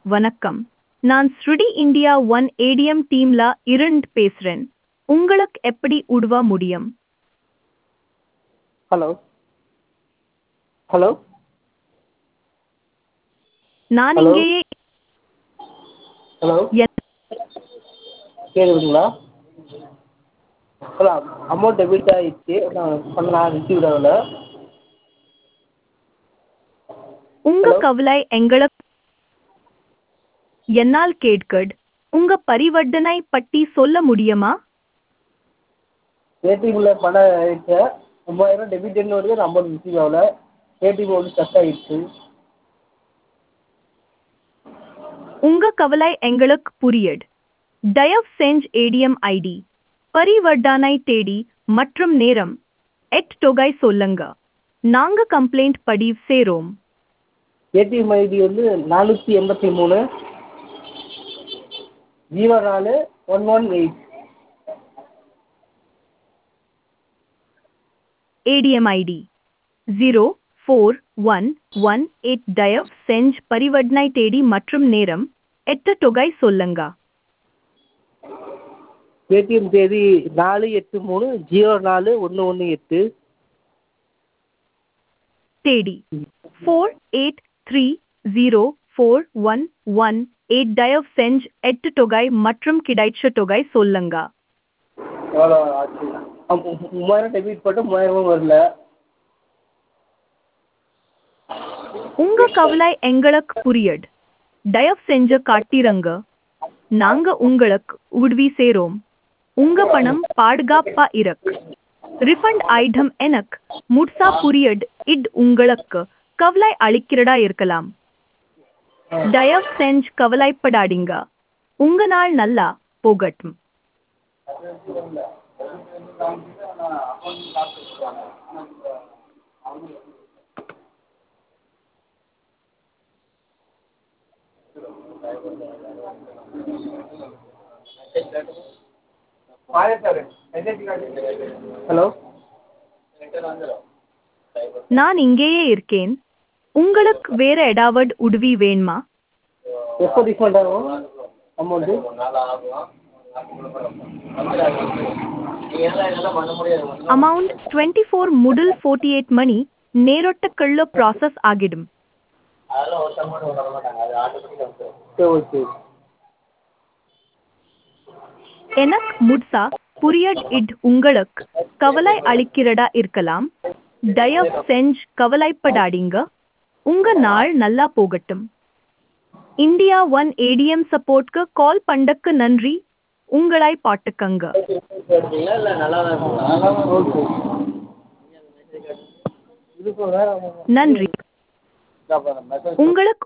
வணக்கம் நான் ஸ்ருடி இந்தியா ஒன் ஏடிஎம் டீம்ல இருந்து பேசுறேன் உங்களுக்கு எப்படி உதவ முடியும் ஹலோ ஹலோ நான் Hello? இங்கேயே ஹலோ என்- கேட்குதுங்களா ஹலோ அமௌண்ட் டெபிட் ஆகிடுச்சு நான் பண்ணலாம் ரிசீவ் ஆகல உங்க Hello? கவலை எங்களுக்கு என்னால் கேட்கட் உங்க பரிவர்த்தனை பற்றி சொல்ல முடியுமா ஏடிஎம்ல பணம் ஆயிடுச்சு மூவாயிரம் டெபிட்னு வருது அமௌண்ட் ரிசீவ் ஆகல ஏடிஎம் வந்து ஸ்டக் ஆகிடுச்சு உங்க கவலை எங்களுக்கு புரியட் தயவு செஞ்சு ஏடிஎம் ஐடி பரிவர்த்தனை தேதி மற்றும் நேரம் எட் தொகை சொல்லுங்க நாங்க கம்ப்ளைண்ட் பதிவு செய்றோம் ஏடிஎம் ஐடி வந்து நானூற்றி எண்பத்தி மூணு ஜீரோ நாலு one one eight ATM ID zero four one one eight தயவு செஞ்சு பரிவர்த்தனை தேதி மற்றும் நேரம் எட்டு தொகை சொல்லுங்க ஏடிஎம் தேதி நாலு எட்டு மூணு ஜீரோ நாலு ஒன்று ஒன்று எட்டு தேதி four eight three zero four one one eight தயவு செஞ்சு எட்டு தொகை மற்றும் கிடைச்ச தொகை சொல்லுங்க எவ்வளோ ஆச்சு ஆ, மூவாயிரம் டெபிட் போட்டு மூவாயிரமும் வரல உங்க கவலை எங்களுக்கு புரியட் தயவு செஞ்சு காட்டிரங்க நாங்க உங்களுக்கு உதவி செய்றோம் உங்க பணம் பாதுகாப்பா இருக்கு ரிஃபண்ட் ஐட்டம் எனக்கு முட்சா புரியட் இட் உங்களுக்கு கவலை அளிக்கிறதா இருக்கலாம் தயவு செஞ்சு கவலைப்படாதீங்க உங்க நாள் நல்லா போகட்டும் ஹலோ நான் இங்கேயே இருக்கேன் உங்களுக்கு வேற ஏதாவது உதவி வேணுமா எப்போ ரீஃபண்ட் ஆகும் அமௌண்ட்டு அமௌண்ட் டுவெண்ட்டி ஃபோர் முதல் ஃபோர்ட்டி எயிட் மணி நேரத்துக்குள்ள ப்ராசஸ் ஆகிடும் சரி ஓகே எனக்கு முட்சா புரியட் இட் உங்களுக்கு கவலை அளிக்கிறதா இருக்கலாம் தயவு செஞ்சு கவலைப்படாதீங்க உங்க நாள் நல்லா போகட்டும் இந்தியா ஒன் ஏடிஎம் சப்போர்ட்க்கு கால் பண்ணக்கு நன்றி உங்களை பாட்டுக்கங்க ஓகே இதுக்கு வேற நன்றி உங்களுக்கு